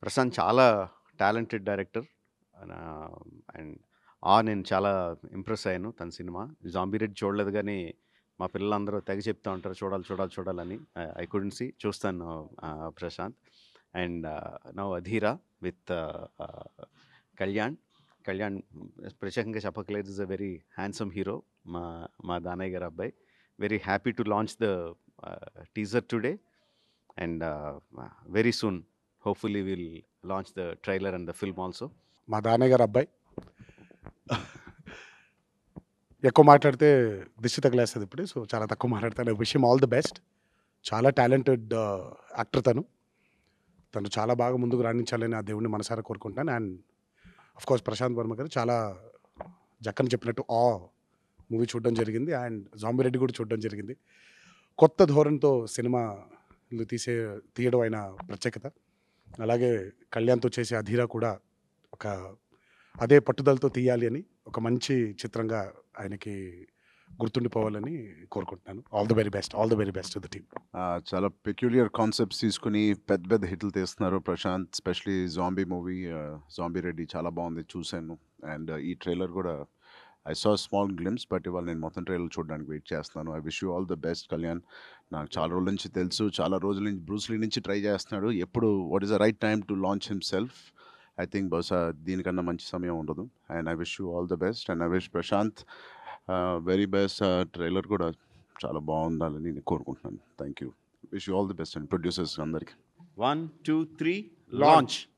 ప్రశాంత్ చాలా talented director and ఆ నేను చాలా ఇంప్రెస్ అయ్యాను తన సినిమా జాంబీ రెడ్డి చూడలేదు కానీ మా పిల్లలందరూ తెగ చెప్తా ఉంటారు చూడాలి చూడాలి చూడాలని ఐ కుడెంట్ సి చూస్తాను uh, Prashanth and now Adheera with Kalyan Kalyan ప్రత్యేకంగా చెప్పకలేదు is a very handsome hero మా మా దానయ్య గారు అబ్బాయి very happy to launch the teaser today and very soon hopefully will launch the trailer and the film also మా దానయ్య గారు అబ్బాయి ఎక్కువ మాట్లాడితే దిష్టి తగిలేస్తుంది ఇప్పుడు సో చాలా తక్కువ మాట్లాడతాను విషయం ఆల్ ది బెస్ట్ చాలా టాలెంటెడ్ యాక్టర్ తను తను చాలా బాగా ముందుకు రాణించాలని ఆ దేవుడిని మనసారా కోరుకుంటాను అండ్ కోర్స్ ప్రశాంత్ వర్మ గారు చాలా జక్కని చెప్పినట్టు ఆ మూవీ చూడడం జరిగింది అండ్ జాంబిరెడ్డి కూడా చూడడం జరిగింది కొత్త ధోరణితో సినిమాలు తీసే తీయడం ఆయన ప్రత్యేకత అలాగే కళ్యాణ్తో చేసే అధీరా కూడా ఒక అదే పట్టుదలతో తీయాలి అని ఒక మంచి చిత్రంగా ఆయనకి గుర్తుండిపోవాలని కోరుకుంటున్నాను all the very best all the very best the team ఆ, చాలా పెక్యులియర్ కాన్సెప్ట్స్ తీసుకుని పెద్ద పెద్ద హిట్లు తీస్తున్నారు Prashanth specially zombie movie zombie Reddy చాలా బాగుంది చూశాను అండ్ ఈ ట్రైలర్ కూడా I saw small glimpse but ఇవాళ నేను మొత్తం ట్రైలర్ చూడడానికి వెయిట్ చేస్తున్నాను I wish you all the best Kalyan నాకు చాలా రోజుల నుంచి తెలుసు చాలా రోజుల నుంచి బ్రూస్లీ నుంచి ట్రై చేస్తున్నాడు ఎప్పుడు what is the right time to launch himself I think బహుశా దీనికన్నా మంచి సమయం ఉండదు and I wish you all the best and I wish Prashanth very best trailer కూడా చాలా బాగుండాలని నేను కోరుకుంటున్నాను thank you wish you all the best and producers అందరికీ వన్ టూ త్రీ లాంచ్